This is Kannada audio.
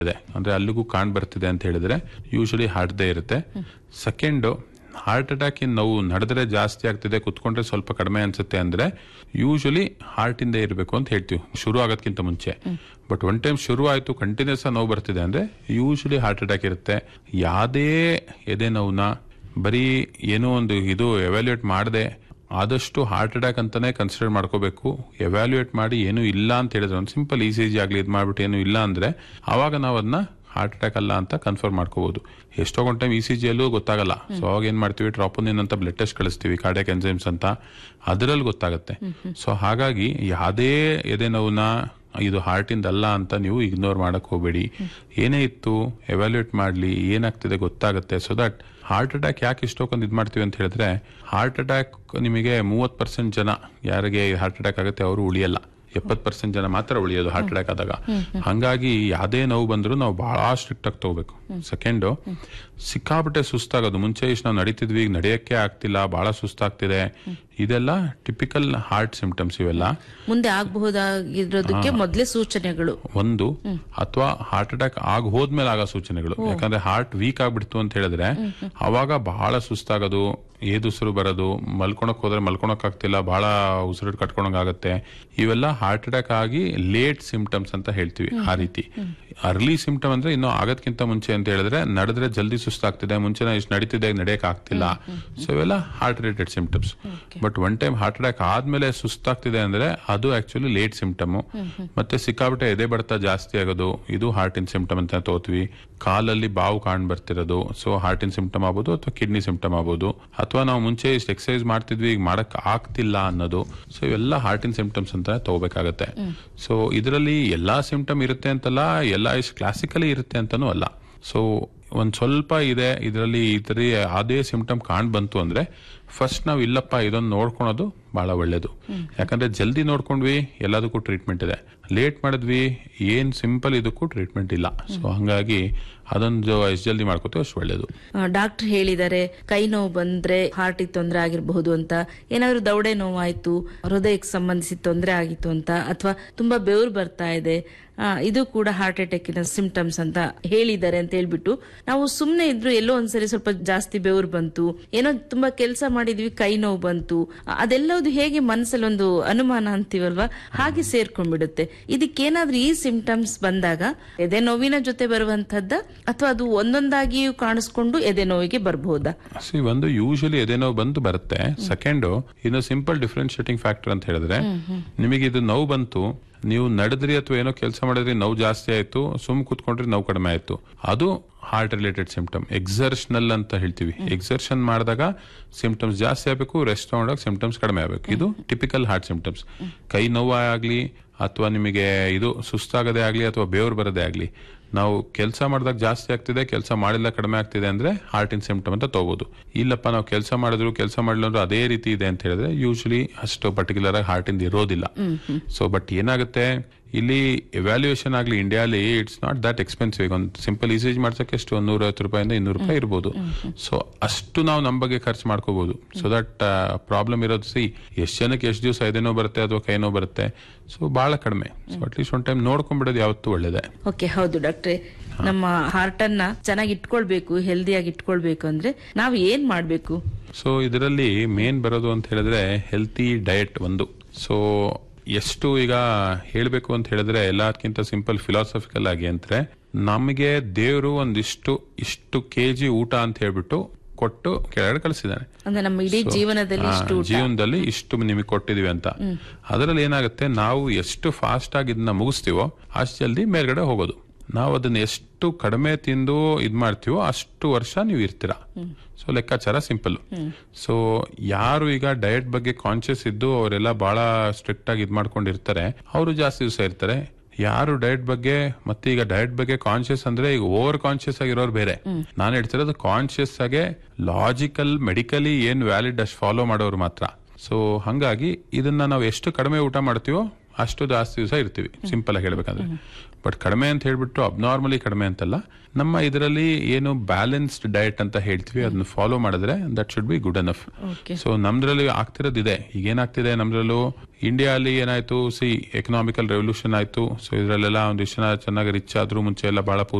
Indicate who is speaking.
Speaker 1: ಇದೆ ಅಂದ್ರೆ ಅಲ್ಲಿಗೂ ಕಾಣ್ ಬರ್ತಿದೆ ಅಂತ ಹೇಳಿದ್ರೆ ಯೂಶಲಿ ಹಾರ್ಟ್ದೇ ಇರುತ್ತೆ ಸೆಕೆಂಡ್ ಹಾರ್ಟ್ ಅಟ್ಯಾಕ್ ಇನ್ ನೋವು ನಡೆದ್ರೆ ಜಾಸ್ತಿ ಆಗ್ತಿದೆ ಕುತ್ಕೊಂಡ್ರೆ ಸ್ವಲ್ಪ ಕಡಿಮೆ ಅನ್ಸುತ್ತೆ ಅಂದ್ರೆ ಯೂಶಲಿ ಹಾರ್ಟ್ ಇಂದ ಇರಬೇಕು ಅಂತ ಹೇಳ್ತೀವಿ ಶುರು ಆಗೋದ್ಕಿಂತ ಮುಂಚೆ ಬಟ್ ಒನ್ ಟೈಮ್ ಶುರು ಆಯ್ತು ಕಂಟಿನ್ಯೂಸ್ ನೋವು ಬರ್ತಿದೆ ಅಂದ್ರೆ ಯೂಶಲಿ ಹಾರ್ಟ್ ಅಟ್ಯಾಕ್ ಇರುತ್ತೆ ಯಾವುದೇ ಎದೆ ನೋವನ್ನ ಬರೀ ಏನೋ ಒಂದು ಇದು ಎವ್ಯಾಲ್ಯೂಯೇಟ್ ಮಾಡದೆ ಆದಷ್ಟು ಹಾರ್ಟ್ ಅಟ್ಯಾಕ್ ಅಂತಾನೆ ಕನ್ಸಿಡರ್ ಮಾಡ್ಕೋಬೇಕು ಎವ್ಯಾಲ್ಯೂಯೇಟ್ ಮಾಡಿ ಏನು ಇಲ್ಲ ಅಂತ ಹೇಳಿದ್ರೆ ಒಂದು ಸಿಂಪಲ್ ಇ ಸಿ ಜಿ ಆಗಲಿ ಇದು ಮಾಡ್ಬಿಟ್ಟು ಏನು ಇಲ್ಲ ಅಂದ್ರೆ ಆವಾಗ ನಾವು ಅದನ್ನ ಹಾರ್ಟ್ ಅಟ್ಯಾಕ್ ಅಲ್ಲ ಅಂತ ಕನ್ಫರ್ಮ್ ಮಾಡ್ಕೋಬಹುದು ಎಷ್ಟೋ ಒಂದು ಟೈಮ್ ಇ ಸಿ ಜಿಯಲ್ಲೂ ಗೊತ್ತಾಗಲ್ಲ ಸೊ ಅವಾಗ ಏನ್ ಮಾಡ್ತೀವಿ ಟ್ರಾಪೋನಿನ್ ಅಂತ ಬ್ಲಡ್ ಟೆಸ್ಟ್ ಕಳಿಸ್ತೀವಿ ಕಾರ್ಡಿಯಕ್ ಎನ್ಸೈಮ್ಸ್ ಅಂತ ಅದರಲ್ಲಿ ಗೊತ್ತಾಗುತ್ತೆ ಸೊ ಹಾಗಾಗಿ ಯಾವುದೇ ಎದೆ ನೋವನ್ನ ಇದು ಹಾರ್ಟ್ ಇಂದ ಅಲ್ಲ ಅಂತ ನೀವು ಇಗ್ನೋರ್ ಮಾಡಕ್ ಹೋಗಬೇಡಿ ಏನೇ ಇತ್ತು ಎವ್ಯಾಲ್ಯೂಯೇಟ್ ಮಾಡ್ಲಿ ಏನಾಗ್ತಿದೆ ಗೊತ್ತಾಗುತ್ತೆ ಸೊ ದಟ್ ಹಾರ್ಟ್ ಅಟ್ಯಾಕ್ ಯಾಕೆ ಇಷ್ಟೊಂದು ಇದು ಮಾಡ್ತೀವಿ ಅಂತ ಹೇಳಿದ್ರೆ ಹಾರ್ಟ್ ಅಟ್ಯಾಕ್ ನಿಮಗೆ ಮೂವತ್ ಪರ್ಸೆಂಟ್ ಜನ ಯಾರಿಗೆ ಹಾರ್ಟ್ ಅಟ್ಯಾಕ್ ಆಗುತ್ತೆ ಅವರು ಉಳಿಯಲ್ಲ ಎಪ್ಪತ್ ಪರ್ಸೆಂಟ್ ಜನ ಮಾತ್ರ ಉಳಿಯೋದು ಹಾರ್ಟ್ ಅಟ್ಯಾಕ್ ಆದಾಗ ಹಂಗಾಗಿ ಯಾವುದೇ ನೋವು ಬಂದರೂ ನಾವು ಬಹಳ ಸ್ಟ್ರಿಕ್ಟ್ ಆಗಿ ತಗೋಬೇಕು ಸೆಕೆಂಡು ಸಿಕ್ಕಾಪಟ್ಟೆ ಸುಸ್ತಾಗೋದು ಮುಂಚೆ ಇಷ್ಟು ನಾವು ನಡೀತಿದ್ವಿ ಈಗ ನಡೆಯಕ್ಕೆ ಆಗ್ತಿಲ್ಲ ಬಹಳ ಸುಸ್ತಾಗ್ತಿದೆ ಇದೆಲ್ಲ ಟಿಪಿಕಲ್ ಹಾರ್ಟ್ ಸಿಂಪ್ಟಮ್ಸ್ ಇವೆಲ್ಲ
Speaker 2: ಮುಂದೆ ಆಗಬಹುದಾಗಿರೋದಕ್ಕೆ ಮೊದಲೇ ಸೂಚನೆಗಳು
Speaker 1: ಒಂದು ಅಥವಾ ಹಾರ್ಟ್ ಅಟ್ಯಾಕ್ ಆಗ ಹೋದ್ಮೇಲೆ ಆಗೋ ಸೂಚನೆಗಳು ಯಾಕಂದ್ರೆ ಹಾರ್ಟ್ ವೀಕ್ ಆಗ್ಬಿಡ್ತು ಅಂತ ಹೇಳಿದ್ರೆ ಅವಾಗ ಬಹಳ ಸುಸ್ತಾಗೋದು ಏದುಸಿರು ಬರೋದು ಮಲ್ಕೊಳಕ್ ಹೋದ್ರೆ ಮಲ್ಕೊಳಕ್ ಆಗ್ತಿಲ್ಲ ಬಹಳ ಉಸಿರು ಕಟ್ಕೊಳಕ್ ಆಗುತ್ತೆ ಇವೆಲ್ಲ ಹಾರ್ಟ್ ಅಟ್ಯಾಕ್ ಆಗಿ ಲೇಟ್ ಸಿಂಪ್ಟಮ್ಸ್ ಅಂತ ಹೇಳ್ತೀವಿ ಆ ರೀತಿ ಅರ್ಲಿ ಸಿಂಪ್ಟಮ್ ಅಂದ್ರೆ ಇನ್ನು ಆಗೋದ್ಕಿಂತ ಮುಂಚೆ ಅಂತ ಹೇಳಿದ್ರೆ ನಡೆದ್ರೆ ಜಲ್ದಿ ಸುಸ್ತಾಗ್ತಿದೆ ಮುಂಚೆ ನಾವು ಇಷ್ಟು ನಡೀತಿದೆ ನಡೆಯಕ್ ಆಗ್ತಿಲ್ಲ ಸೊ ಇವೆಲ್ಲ heart related symptoms but one time heart attack ಆದ್ಮೇಲೆ ಸುಸ್ತಾಗ್ತಿದೆ ಅಂದ್ರೆ ಅದು ಆಕ್ಚುಲಿ ಲೇಟ್ ಸಿಂಪ್ಟಮ್ ಮತ್ತೆ ಸಿಕ್ಕಾಬಿಟ್ಟೆ ಎದೆ ಬಡ್ತ ಜಾಸ್ತಿ ಆಗೋದು ಇದು ಹಾರ್ಟ್ ಇನ್ ಸಿಂಪ್ಟಮ್ ಅಂತ ತೋತೀವಿ ಕಾಲಲ್ಲಿ ಬಾವು ಕಾಣ್ ಬರ್ತಿರೋದು ಸೊ ಹಾರ್ಟ್ ಇನ್ ಸಿಂಪ್ಟಮ್ ಆಗ್ಬೋದು ಅಥವಾ ಕಿಡ್ನಿ ಸಿಂಪ್ಟಮ್ ಆಗ್ಬೋದು ಅಥವಾ ನಾವು ಮುಂಚೆ ಇಷ್ಟು ಎಕ್ಸರ್ಸೈಸ್ ಮಾಡ್ತಿದ್ವಿ ಈಗ ಮಾಡಕ್ ಆಗ್ತಿಲ್ಲ ಅನ್ನೋದು ಸೊ ಇವೆಲ್ಲ ಹಾರ್ಟ್ ಇನ್ ಸಿಂಪ್ಟಮ್ಸ್ ಅಂತ ತಗೋಬೇಕಾಗತ್ತೆ ಸೊ ಇದರಲ್ಲಿ ಎಲ್ಲಾ ಸಿಂಪ್ಟಮ್ ಇರುತ್ತೆ ಅಂತಲ್ಲ ಎಲ್ಲ ಇಷ್ಟು ಕ್ಲಾಸಿಕಲಿ ಇರುತ್ತೆ ಅಂತಾನೂ ಅಲ್ಲ ಸೊ ಒಂದ್ ಸ್ವಲ್ಪ ಇದೆ ಇದರಲ್ಲಿ ಇತರ ಅದೇ ಸಿಂಪ್ಟಮ್ ಕಾಣ್ ಬಂತು ಅಂದ್ರೆ ಫಸ್ಟ್ ನಾವು ಇಲ್ಲಪ್ಪ ಇದೊಂದು ನೋಡ್ಕೊಳೋದು ಬಹಳ ಒಳ್ಳೇದು ಯಾಕಂದ್ರೆ ಜಲ್ದಿ ನೋಡ್ಕೊಂಡ್ವಿ ಎಲ್ಲದಕ್ಕೂ ಟ್ರೀಟ್ಮೆಂಟ್ ಇದೆ ಲೇಟ್ ಮಾಡಿದ್ವಿ ಏನ್ ಸಿಂಪಲ್ ಇದಕ್ಕೂ ಟ್ರೀಟ್ಮೆಂಟ್ ಇಲ್ಲ ಸೊ ಹಂಗಾಗಿ ಅದೊಂದು ಎಷ್ಟು ಜಲ್ದಿ ಮಾಡ್ಕೋತೀವಿ ಅಷ್ಟು ಒಳ್ಳೇದು
Speaker 2: ಡಾಕ್ಟರ್ ಹೇಳಿದ್ದಾರೆ ಕೈ ನೋವು ಬಂದ್ರೆ ಹಾರ್ಟ್ ತೊಂದರೆ ಆಗಿರಬಹುದು ಅಂತ ಏನಾದ್ರು ದೌಡೆ ನೋವಾಯ್ತು ಹೃದಯಕ್ಕೆ ಸಂಬಂಧಿಸಿದ ತೊಂದರೆ ಆಗಿತ್ತು ಅಂತ ಅಥವಾ ತುಂಬಾ ಬೆವರು ಬರ್ತಾ ಇದೆ ಆ, ಇದು ಕೂಡ ಹಾರ್ಟ್ ಅಟ್ಯಾಕಿನ ಸಿಂಪ್ಟಮ್ಸ್ ಅಂತ ಹೇಳಿದ್ದಾರೆ ಅಂತ ಹೇಳ್ಬಿಟ್ಟು ನಾವು ಸುಮ್ನೆ ಇದ್ರು ಎಲ್ಲೋ ಒಂದ್ಸರಿ ಸ್ವಲ್ಪ ಜಾಸ್ತಿ ಬೆವರು ಬಂತು ಏನೋ ತುಂಬಾ ಕೆಲಸ ಮಾಡಿದ್ವಿ ಕೈ ನೋವು ಬಂತು ಆ, ಅದೆಲ್ಲವುದು ಹೇಗೆ ಮನಸ್ಸಲ್ಲಿ ಒಂದು ಅನುಮಾನ ಅಂತೀವಲ್ವಾ ಹಾಗೆ ಸೇರ್ಕೊಂಡ್ಬಿಡುತ್ತೆ ಇದಕ್ಕೇನಾದ್ರೂ ಈ ಸಿಂಪ್ಟಮ್ಸ್ ಬಂದಾಗ ಎದೆ ನೋವಿನ ಜೊತೆ ಬರುವಂತದ್ದ ಅಥವಾ ಅದು ಒಂದೊಂದಾಗಿಯೂ ಕಾಣಿಸ್ಕೊಂಡು ಎದೆ ನೋವಿಗೆ ಬರಬಹುದಾ
Speaker 1: ಸಿ ಒಂದು ಯೂಶಲಿ ಎದೆನೋವು ಬಂದು ಬರುತ್ತೆ ಸೆಕೆಂಡ್ ಇನ್ನು ಸಿಂಪಲ್ ಡಿಫ್ರೆನ್ಶಿಯೇಟಿಂಗ್ ಫ್ಯಾಕ್ಟರ್ ಅಂತ ಹೇಳಿದ್ರೆ ನಿಮಗೆ ಇದು ನೋವು ಬಂತು ನೀವು ನಡೆದ್ರಿ ಅಥವಾ ಏನೋ ಕೆಲಸ ಮಾಡಿದ್ರಿ ನೋವು ಜಾಸ್ತಿ ಆಯ್ತು ಸುಮ್ ಕೂತ್ಕೊಂಡ್ರಿ ನೋವು ಕಡಿಮೆ ಆಯ್ತು ಅದು ಹಾರ್ಟ್ ರಿಲೇಟೆಡ್ ಸಿಂಪ್ಟಮ್ ಎಕ್ಸರ್ಷನಲ್ ಅಂತ ಹೇಳ್ತೀವಿ ಎಕ್ಸರ್ಷನ್ ಮಾಡಿದಾಗ ಸಿಂಪ್ಟಮ್ಸ್ ಜಾಸ್ತಿ ಆಗಬೇಕು ರೆಸ್ಟ್ ತಗೊಂಡಾಗ ಸಿಂಪ್ಟಮ್ಸ್ ಕಡಿಮೆ ಆಗಬೇಕು ಇದು ಟಿಪಿಕಲ್ ಹಾರ್ಟ್ ಸಿಂಪ್ಟಮ್ಸ್ ಕೈ ನೋವು ಆಗ್ಲಿ ಅಥವಾ ನಿಮಗೆ ಇದು ಸುಸ್ತಾಗದೇ ಆಗ್ಲಿ ಅಥವಾ ಬೇವ್ರು ಬರದೇ ಆಗ್ಲಿ ನಾವು ಕೆಲಸ ಮಾಡಿದಾಗ ಜಾಸ್ತಿ ಆಗ್ತಿದೆ ಕೆಲಸ ಮಾಡಿಲ್ಲ ಕಡಿಮೆ ಆಗ್ತಿದೆ ಅಂದ್ರೆ ಹಾರ್ಟ್ ಇನ್ ಸಿಂಪ್ಟಮ್ ಅಂತ ತಗೋಬಹುದು ಇಲ್ಲಪ್ಪ ನಾವು ಕೆಲಸ ಮಾಡಿದ್ರು ಕೆಲಸ ಮಾಡಿಲ್ಲ ಅದೇ ರೀತಿ ಇದೆ ಅಂತ ಹೇಳಿದ್ರೆ ಯೂಶಲಿ ಅಷ್ಟು ಪರ್ಟಿಕ್ಯುಲರ್ ಆಗಿ ಹಾರ್ಟ್ ಇಂದ ಇರೋದಿಲ್ಲ ಸೊ ಬಟ್ ಏನಾಗುತ್ತೆ ಇಲ್ಲಿ ಎವ್ಯಾಲ್ಯೂಯೇಷನ್ ಆಗ್ಲಿ ಇಂಡಿಯಾಲಿ ಇಟ್ಸ್ ನಾಟ್ ದಟ್ ಎಕ್ಸ್ಪೆನ್ಸಿವ್ ಈಗ ಒಂದು ಸಿಂಪಲ್ ಇಸೇಜ್ ಮಾಡ್ಸಕ್ಕೆ ಎಷ್ಟು ಒಂದು ನೂರೈವತ್ತು ರೂಪಾಯಿಂದ ಇನ್ನೂರು ರೂಪಾಯಿ ಇರ್ಬೋದು ಸೊ ಅಷ್ಟು ನಾವು ನಮ್ಮ ಬಗ್ಗೆ ಖರ್ಚು ಮಾಡ್ಕೋಬಹುದು ಸೊ ದಟ್ ಪ್ರಾಬ್ಲಮ್ ಇರೋದು ಸಿ ಎಷ್ಟು ಜನಕ್ಕೆ ಎಷ್ಟು ದಿವಸ ಎದೆನೋ ಬರುತ್ತೆ ಅಥವಾ ಕೈನೋ ಬರುತ್ತೆ ಸೊ ಬಹಳ ಕಡಿಮೆ ಸೊ ಅಟ್ಲೀಸ್ಟ್ ಒಂದು ಟೈಮ್ ನೋಡ್ಕೊಂಡ್ಬಿಡೋದು ಯಾವತ್ತೂ ಒಳ್ಳೇದೇ
Speaker 2: ಓಕೆ ಹೌದು ಡಾಕ್ಟ್ರೆ ನಮ್ಮ ಹಾರ್ಟ್ ಅನ್ನ ಚೆನ್ನಾಗಿ ಇಟ್ಕೊಳ್ಬೇಕು ಹೆಲ್ದಿಯಾಗಿ ಇಟ್ಕೊಳ್ಬೇಕು ಅಂದ್ರೆ ನಾವು ಏನ್ ಮಾಡ್ಬೇಕು
Speaker 1: ಸೊ ಇದರಲ್ಲಿ ಮೇನ್ ಬರೋದು ಅಂತ ಹೇಳಿದ್ರೆ ಹೆಲ್ತಿ ಡಯಟ್ ಒಂದು ಸೊ ಎಷ್ಟು ಈಗ ಹೇಳಬೇಕು ಅಂತ ಹೇಳಿದ್ರೆ ಎಲ್ಲದಕ್ಕಿಂತ ಸಿಂಪಲ್ ಫಿಲಾಸಫಿಕಲ್ ಆಗಿ ಅಂದ್ರೆ ನಮಗೆ ದೇವರು ಒಂದಿಷ್ಟು ಇಷ್ಟು ಕೆಜಿ ಊಟ ಅಂತ ಹೇಳ್ಬಿಟ್ಟು ಕೊಟ್ಟು ಕೆಳಗಡೆ ಕಳಿಸಿದ್ದಾನೆ
Speaker 2: ಅಂದ್ರೆ ನಮ್ಮ ಇಡೀ ಜೀವನದಲ್ಲಿ
Speaker 1: ಆ,
Speaker 2: ಇಷ್ಟು ಊಟ
Speaker 1: ಜೀವನದಲ್ಲಿ ಇಷ್ಟು ನಿಮಗೆ ಕೊಟ್ಟಿದೀವಿ ಅಂತ ಅದರಲ್ಲಿ ಏನಾಗುತ್ತೆ ನಾವು ಎಷ್ಟು ಫಾಸ್ಟ್ ಆಗಿ ಇದನ್ನ ಮುಗಿಸ್ತೀವೋ ಅಷ್ಟು ಜಲ್ದಿ ಮೇಲ್ಗಡೆ ಹೋಗೋದು ನಾವು ಅದನ್ನ ಎಷ್ಟು ಕಡಿಮೆ ತಿಂದು ಇದ್ ಮಾಡ್ತೀವೋ ಅಷ್ಟು ವರ್ಷ ನೀವು ಇರ್ತೀರಾ ಸೊ ಲೆಕ್ಕಾಚಾರ ಸಿಂಪಲ್ ಸೊ ಯಾರು ಈಗ ಡಯಟ್ ಬಗ್ಗೆ ಕಾನ್ಶಿಯಸ್ ಇದ್ದು ಅವರೆಲ್ಲ ಬಹಳ ಸ್ಟ್ರಿಕ್ಟ್ ಆಗಿ ಇದ್ ಮಾಡ್ಕೊಂಡಿರ್ತಾರೆ ಅವರು ಜಾಸ್ತಿ ದಿವಸ ಇರ್ತಾರೆ ಯಾರು ಡಯಟ್ ಬಗ್ಗೆ ಮತ್ತೆ ಈಗ ಡಯಟ್ ಬಗ್ಗೆ ಕಾನ್ಶಿಯಸ್ ಅಂದ್ರೆ ಈಗ ಓವರ್ ಕಾನ್ಶಿಯಸ್ ಆಗಿರೋರು ಬೇರೆ ನಾನು ಹೇಳ್ತಿರೋದು ಕಾನ್ಶಿಯಸ್ ಆಗಿ ಲಾಜಿಕಲ್ ಮೆಡಿಕಲಿ ಏನ್ ವ್ಯಾಲಿಡ್ ಅಷ್ಟು ಫಾಲೋ ಮಾಡೋರು ಮಾತ್ರ ಸೊ ಹಂಗಾಗಿ ಇದನ್ನ ನಾವು ಎಷ್ಟು ಕಡಿಮೆ ಊಟ ಮಾಡ್ತೀವೋ ಅಷ್ಟು ಜಾಸ್ತಿ ದಿವಸ ಇರ್ತೀವಿ ಸಿಂಪಲ್ ಆಗಿ ಹೇಳ್ಬೇಕಂದ್ರೆ ಬಟ್ ಕಡಿಮೆ ಅಂತ ಹೇಳ್ಬಿಟ್ಟು ಅಬ್ನಾರ್ಮಲಿ ಕಡಿಮೆ ಅಂತಲ್ಲ ನಮ್ಮ ಇದರಲ್ಲಿ ಏನು ಬ್ಯಾಲೆನ್ಸ್ಡ್ ಡಯಟ್ ಅಂತ ಹೇಳ್ತೀವಿ ಅದನ್ನ ಫಾಲೋ ಮಾಡಿದ್ರೆ that should be good enough
Speaker 2: okay
Speaker 1: so ನಮ್ದ್ರಲ್ಲಿ ಆಗ್ತಿರೋದಿದೆ ಈಗ ಏನಾಗ್ತಿದೆ ನಮ್ದ್ರಲ್ಲೂ ಇಂಡಿಯಾ ಅಲ್ಲಿ ಏನಾಯ್ತು ಸಿ ಎಕನಾಮಿಕಲ್ ರೆವಲ್ಯೂಷನ್ ಆಯ್ತು ಸೊ ಇದ್ರಲ್ಲೆಲ್ಲ ಒಂದಿಷ್ಟು ಜನ ಚೆನ್ನಾಗಿ ರಿಚ್ ಆದ್ರು ಮುಂಚೆ ಎಲ್ಲ ಬಹಳ